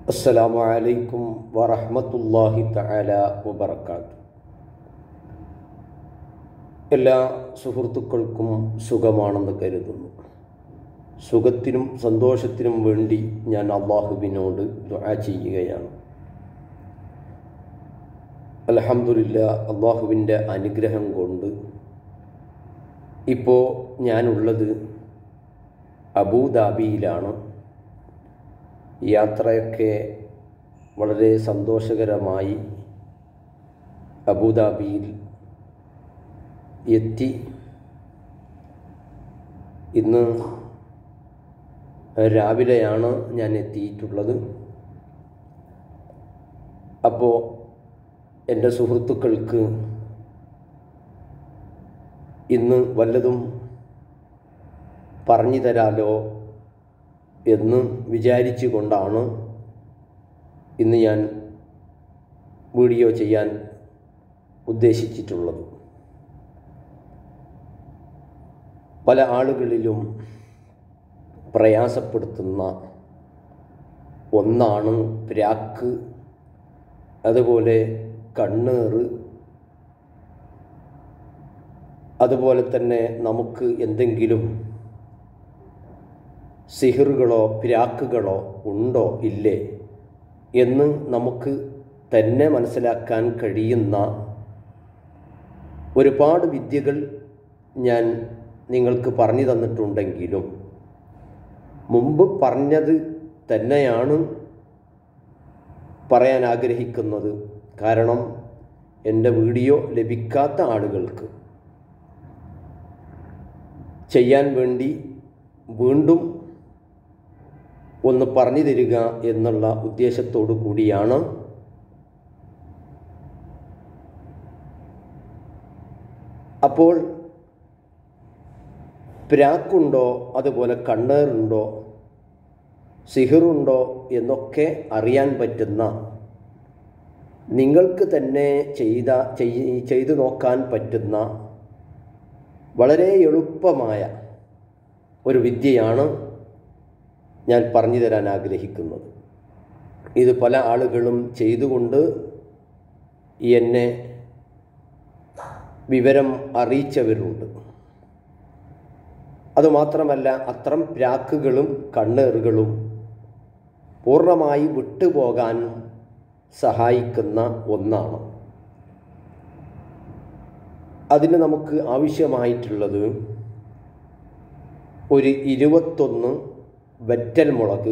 السلام عليكم ورحمة الله تعالى وبركاته എല്ലാ സുഹൃത്തുക്കൾക്കും സുഖമാണെന്ന് കരുതുന്നു സുഖത്തിനും സന്തോഷത്തിനും വേണ്ടി ഞാൻ അള്ളാഹുവിനോട് ദുആ ചെയ്യുകയാണ് അലഹമുല്ല അള്ളാഹുവിൻ്റെ അനുഗ്രഹം കൊണ്ട് ഇപ്പോൾ ഞാനുള്ളത് അബൂദാബിയിലാണ് യാത്രയൊക്കെ വളരെ സന്തോഷകരമായി അബുദാബിയിൽ എത്തി ഇന്ന് രാവിലെയാണ് ഞാൻ എത്തിയിട്ടുള്ളത് അപ്പോൾ എൻ്റെ സുഹൃത്തുക്കൾക്ക് ഇന്ന് വല്ലതും പറഞ്ഞു തരാലോ എന്ന് വിചാരിച്ചു കൊണ്ടാണ് ഇന്ന് ഞാൻ വീഡിയോ ചെയ്യാൻ ഉദ്ദേശിച്ചിട്ടുള്ളത് പല ആളുകളിലും പ്രയാസപ്പെടുത്തുന്ന ഒന്നാണ് പ്രാക്ക് അതുപോലെ കണ്ണേറ് അതുപോലെ തന്നെ നമുക്ക് എന്തെങ്കിലും സിഹിറുകളോ പിരാക്കുകളോ ഉണ്ടോ ഇല്ലേ എന്ന് നമുക്ക് തന്നെ മനസ്സിലാക്കാൻ കഴിയുന്ന ഒരുപാട് വിദ്യകൾ ഞാൻ നിങ്ങൾക്ക് പറഞ്ഞു തന്നിട്ടുണ്ടെങ്കിലും മുമ്പ് പറഞ്ഞത് തന്നെയാണ് പറയാൻ ആഗ്രഹിക്കുന്നത് കാരണം എൻ്റെ വീഡിയോ ലഭിക്കാത്ത ആളുകൾക്ക് ചെയ്യാൻ വേണ്ടി വീണ്ടും ഒന്ന് പറഞ്ഞു തരിക എന്നുള്ള ഉദ്ദേശത്തോടു കൂടിയാണ് അപ്പോൾ പ്രാക്കുണ്ടോ അതുപോലെ കണ്ണേറുണ്ടോ സിഹിറുണ്ടോ എന്നൊക്കെ അറിയാൻ പറ്റുന്ന നിങ്ങൾക്ക് തന്നെ ചെയ്ത ചെയ്തു നോക്കാൻ പറ്റുന്ന വളരെ എളുപ്പമായ ഒരു വിദ്യയാണ് ഞാൻ പറഞ്ഞു തരാൻ ആഗ്രഹിക്കുന്നത് ഇത് പല ആളുകളും ചെയ്തുകൊണ്ട് എന്നെ വിവരം അറിയിച്ചവരുണ്ട് അതുമാത്രമല്ല അത്തരം പ്രാക്കുകളും കണ്ണേറുകളും പൂർണ്ണമായി വിട്ടുപോകാൻ സഹായിക്കുന്ന ഒന്നാണ് അതിന് നമുക്ക് ആവശ്യമായിട്ടുള്ളത് ഒരു ഇരുപത്തൊന്ന് വെറ്റൽ മുളക്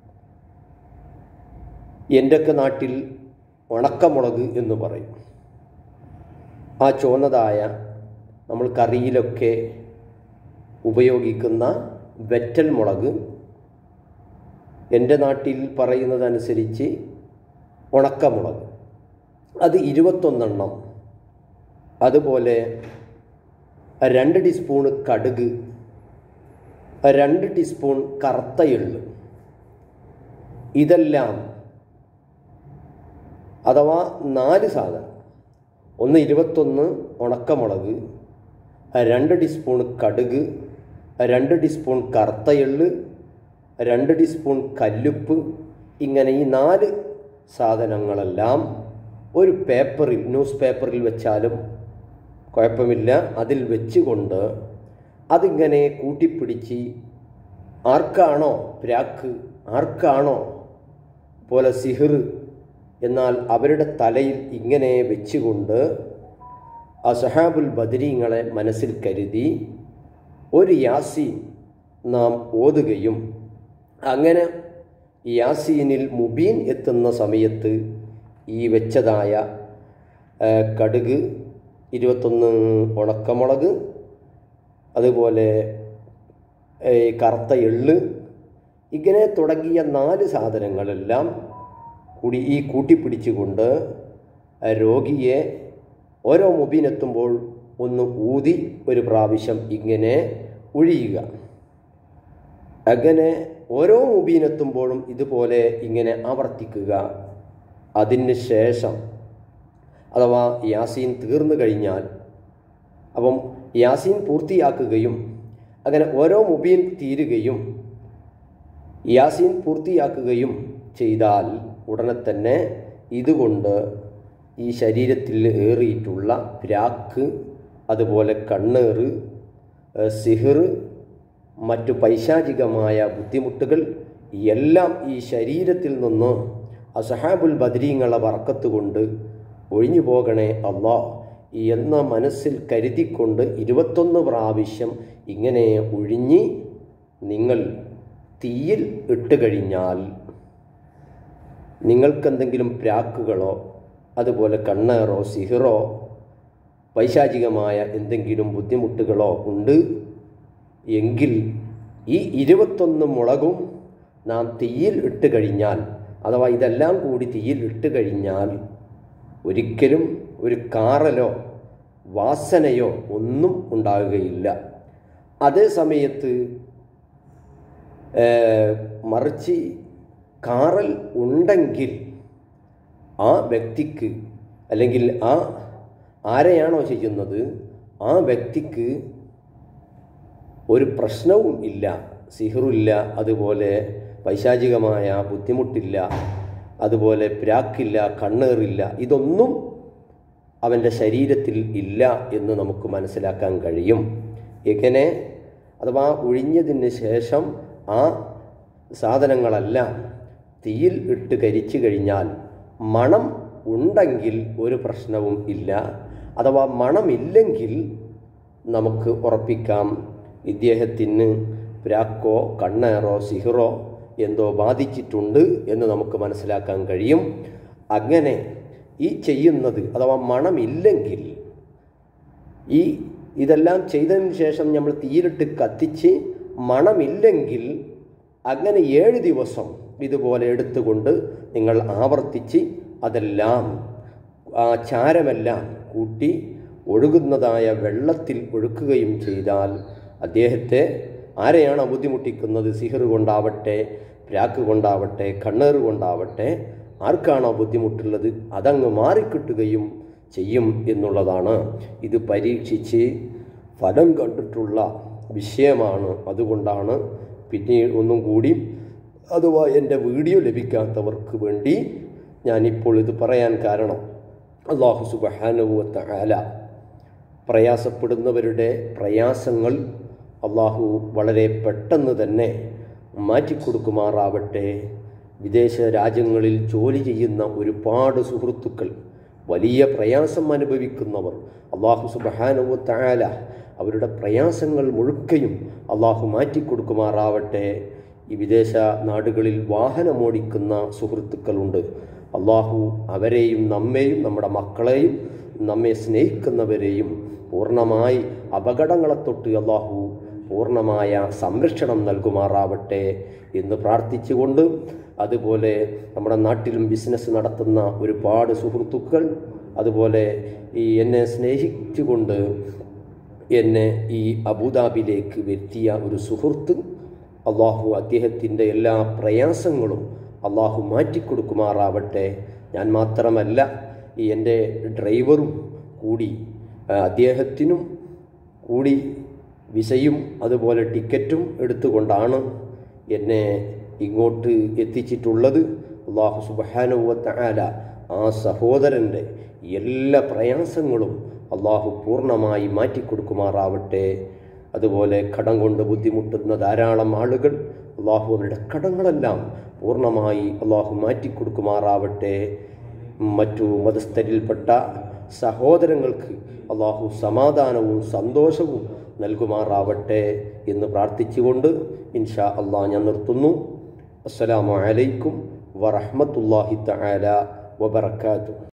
എൻ്റെയൊക്കെ നാട്ടിൽ ഉണക്കമുളക് എന്ന് പറയും ആ ചുവന്നതായ നമ്മൾ കറിയിലൊക്കെ ഉപയോഗിക്കുന്ന വെറ്റൽ മുളക് എൻ്റെ നാട്ടിൽ പറയുന്നതനുസരിച്ച് ഉണക്കമുളക് അത് ഇരുപത്തൊന്നെണ്ണം അതുപോലെ രണ്ട് ടീസ്പൂൺ കടുക് രണ്ട് ടീസ്പൂൺ കറുത്ത എള്ള് ഇതെല്ലാം അഥവാ നാല് സാധനം ഒന്ന് ഇരുപത്തൊന്ന് ഉണക്കമുളക് രണ്ട് ടീസ്പൂൺ കടുക് രണ്ട് ടീസ്പൂൺ കറുത്ത എള്ള് രണ്ട് ടീസ്പൂൺ കല്ലുപ്പ് ഇങ്ങനെ ഈ നാല് സാധനങ്ങളെല്ലാം ഒരു പേപ്പറിൽ ന്യൂസ് പേപ്പറിൽ വെച്ചാലും കുഴപ്പമില്ല അതിൽ വെച്ചുകൊണ്ട് അതിങ്ങനെ കൂട്ടിപ്പിടിച്ച് ആർക്കാണോ പ്രാക്ക് ആർക്കാണോ പോലെ സിഹിർ എന്നാൽ അവരുടെ തലയിൽ ഇങ്ങനെ വെച്ചുകൊണ്ട് അസഹാബുൽ ബദരീങ്ങളെ മനസ്സിൽ കരുതി ഒരു യാസീൻ നാം ഓതുകയും അങ്ങനെ യാസീനിൽ മുബീൻ എത്തുന്ന സമയത്ത് ഈ വെച്ചതായ കടുക് ഇരുപത്തൊന്ന് ഉണക്കമുളക് അതുപോലെ കറുത്ത എള്ള് ഇങ്ങനെ തുടങ്ങിയ നാല് സാധനങ്ങളെല്ലാം കൂടി ഈ കൂട്ടിപ്പിടിച്ചുകൊണ്ട് രോഗിയെ ഓരോ മുബീനെത്തുമ്പോൾ ഒന്ന് ഊതി ഒരു പ്രാവശ്യം ഇങ്ങനെ ഒഴിയുക അങ്ങനെ ഓരോ മുബീനെത്തുമ്പോഴും ഇതുപോലെ ഇങ്ങനെ ആവർത്തിക്കുക അതിന് ശേഷം അഥവാ യാസീൻ തീർന്നു കഴിഞ്ഞാൽ അപ്പം യാസീൻ പൂർത്തിയാക്കുകയും അങ്ങനെ ഓരോ മുബീൻ തീരുകയും യാസീൻ പൂർത്തിയാക്കുകയും ചെയ്താൽ ഉടനെ തന്നെ ഇതുകൊണ്ട് ഈ ശരീരത്തിൽ ഏറിയിട്ടുള്ള പ്രാക്ക് അതുപോലെ കണ്ണേറ് ഏഹ് സിഹിർ മറ്റു പൈശാചികമായ ബുദ്ധിമുട്ടുകൾ എല്ലാം ഈ ശരീരത്തിൽ നിന്ന് അസഹാബുൽ ബദരീങ്ങളെ വറക്കത്ത് കൊണ്ട് ഒഴിഞ്ഞു പോകണേ അള്ളാ എന്ന മനസ്സിൽ കരുതിക്കൊണ്ട് ഇരുപത്തൊന്ന് പ്രാവശ്യം ഇങ്ങനെ ഒഴിഞ്ഞ് നിങ്ങൾ തീയിൽ ഇട്ട് കഴിഞ്ഞാൽ നിങ്ങൾക്കെന്തെങ്കിലും പ്രാക്കുകളോ അതുപോലെ കണ്ണേറോ സിഹിറോ പൈശാചികമായ എന്തെങ്കിലും ബുദ്ധിമുട്ടുകളോ ഉണ്ട് എങ്കിൽ ഈ ഇരുപത്തൊന്ന് മുളകും നാം തീയിൽ ഇട്ട് കഴിഞ്ഞാൽ അഥവാ ഇതെല്ലാം കൂടി തീയിൽ ഇട്ട് കഴിഞ്ഞാൽ ഒരിക്കലും ഒരു കാറലോ വാസനയോ ഒന്നും ഉണ്ടാകുകയില്ല അതേ സമയത്ത് ഏഹ്, മറിച്ച് കാറൽ ഉണ്ടെങ്കിൽ ആ വ്യക്തിക്ക് അല്ലെങ്കിൽ ആ ആരെയാണോ ചെയ്യുന്നത് ആ വ്യക്തിക്ക് ഒരു പ്രശ്നവും ഇല്ല സിഹറില്ല അതുപോലെ പൈശാചികമായ ബുദ്ധിമുട്ടില്ല അതുപോലെ പ്രാക്കില്ല കണ്ണേറില്ല ഇതൊന്നും അവൻ്റെ ശരീരത്തിൽ ഇല്ല എന്ന് നമുക്ക് മനസ്സിലാക്കാൻ കഴിയും എങ്ങനെ അഥവാ ഒഴിഞ്ഞതിന് ശേഷം ആ സാധനങ്ങളെല്ലാം തീയിൽ ഇട്ട് കരിച്ചു കഴിഞ്ഞാൽ മണം ഉണ്ടെങ്കിൽ ഒരു പ്രശ്നവും ഇല്ല അഥവാ മണമില്ലെങ്കിൽ നമുക്ക് ഉറപ്പിക്കാം ഇദ്ദേഹത്തിന് പ്രാക്കോ കണ്ണേറോ സിഹിറോ എന്തോ ബാധിച്ചിട്ടുണ്ട് എന്ന് നമുക്ക് മനസ്സിലാക്കാൻ കഴിയും അങ്ങനെ ഈ ചെയ്യുന്നത് അഥവാ മണമില്ലെങ്കിൽ ഈ ഇതെല്ലാം ചെയ്തതിന് ശേഷം നമ്മൾ തീയിലിട്ട് കത്തിച്ച് മണമില്ലെങ്കിൽ അങ്ങനെ ഏഴ് ദിവസം ഇതുപോലെ എടുത്തുകൊണ്ട് നിങ്ങൾ ആവർത്തിച്ച് അതെല്ലാം ആ ചാരമെല്ലാം കൂട്ടി ഒഴുകുന്നതായ വെള്ളത്തിൽ ഒഴുക്കുകയും ചെയ്താൽ അദ്ദേഹത്തെ ആരെയാണോ ബുദ്ധിമുട്ടിക്കുന്നത് സിഹർ കൊണ്ടാവട്ടെ പ്രാക്ക് കൊണ്ടാവട്ടെ കണ്ണേറ് കൊണ്ടാവട്ടെ ആർക്കാണോ ബുദ്ധിമുട്ടുള്ളത് അതങ്ങ് മാറിക്കിട്ടുകയും ചെയ്യും എന്നുള്ളതാണ് ഇത് പരീക്ഷിച്ച് ഫലം കണ്ടിട്ടുള്ള വിഷയമാണ് അതുകൊണ്ടാണ് പിന്നീട് ഒന്നും കൂടി അഥവാ എൻ്റെ വീഡിയോ ലഭിക്കാത്തവർക്ക് വേണ്ടി ഞാനിപ്പോൾ ഇത് പറയാൻ കാരണം അള്ളാഹു സുബഹാനുവത്ത ആല പ്രയാസപ്പെടുന്നവരുടെ പ്രയാസങ്ങൾ അള്ളാഹു വളരെ പെട്ടെന്ന് തന്നെ മാറ്റിക്കൊടുക്കുമാറാവട്ടെ വിദേശ രാജ്യങ്ങളിൽ ജോലി ചെയ്യുന്ന ഒരുപാട് സുഹൃത്തുക്കൾ വലിയ പ്രയാസം അനുഭവിക്കുന്നവർ അള്ളാഹു സുബഹാനുവത്തായാല അവരുടെ പ്രയാസങ്ങൾ മുഴുക്കയും അള്ളാഹു മാറ്റിക്കൊടുക്കുമാറാവട്ടെ ഈ വിദേശ നാടുകളിൽ വാഹനമോടിക്കുന്ന സുഹൃത്തുക്കളുണ്ട് അള്ളാഹു അവരെയും നമ്മെയും നമ്മുടെ മക്കളെയും നമ്മെ സ്നേഹിക്കുന്നവരെയും പൂർണ്ണമായി അപകടങ്ങളെ തൊട്ട് അള്ളാഹു പൂർണ്ണമായ സംരക്ഷണം നൽകുമാറാവട്ടെ എന്ന് പ്രാർത്ഥിച്ചുകൊണ്ട് അതുപോലെ നമ്മുടെ നാട്ടിലും ബിസിനസ് നടത്തുന്ന ഒരുപാട് സുഹൃത്തുക്കൾ അതുപോലെ ഈ എന്നെ സ്നേഹിച്ചുകൊണ്ട് എന്നെ ഈ അബുദാബിയിലേക്ക് വരുത്തിയ ഒരു സുഹൃത്ത് അള്ളാഹു അദ്ദേഹത്തിൻ്റെ എല്ലാ പ്രയാസങ്ങളും അള്ളാഹു മാറ്റിക്കൊടുക്കുമാറാവട്ടെ ഞാൻ മാത്രമല്ല ഈ എൻ്റെ ഡ്രൈവറും കൂടി ആ, അദ്ദേഹത്തിനും കൂടി വിസയും അതുപോലെ ടിക്കറ്റും എടുത്തുകൊണ്ടാണ് എന്നെ ഇങ്ങോട്ട് എത്തിച്ചിട്ടുള്ളത് അള്ളാഹു സുബാനുവത്താല ആ സഹോദരൻ്റെ എല്ലാ പ്രയാസങ്ങളും അള്ളാഹു പൂർണ്ണമായി മാറ്റിക്കൊടുക്കുമാറാവട്ടെ അതുപോലെ കടം കൊണ്ട് ബുദ്ധിമുട്ടുന്ന ധാരാളം ആളുകൾ അള്ളാഹു അവരുടെ കടങ്ങളെല്ലാം പൂർണ്ണമായി അള്ളാഹു മാറ്റിക്കൊടുക്കുമാറാവട്ടെ മറ്റു മതസ്ഥരിൽപ്പെട്ട സഹോദരങ്ങൾക്ക് അള്ളാഹു സമാധാനവും സന്തോഷവും നൽകുമാറാവട്ടെ എന്ന് പ്രാർത്ഥിച്ചുകൊണ്ട് ഇൻഷാ അള്ളാഹ് ഞാൻ നിർത്തുന്നു അസ്സലാമു അലൈക്കും വറഹ്മത്തുള്ളാഹി തആല വബറകാതുഹു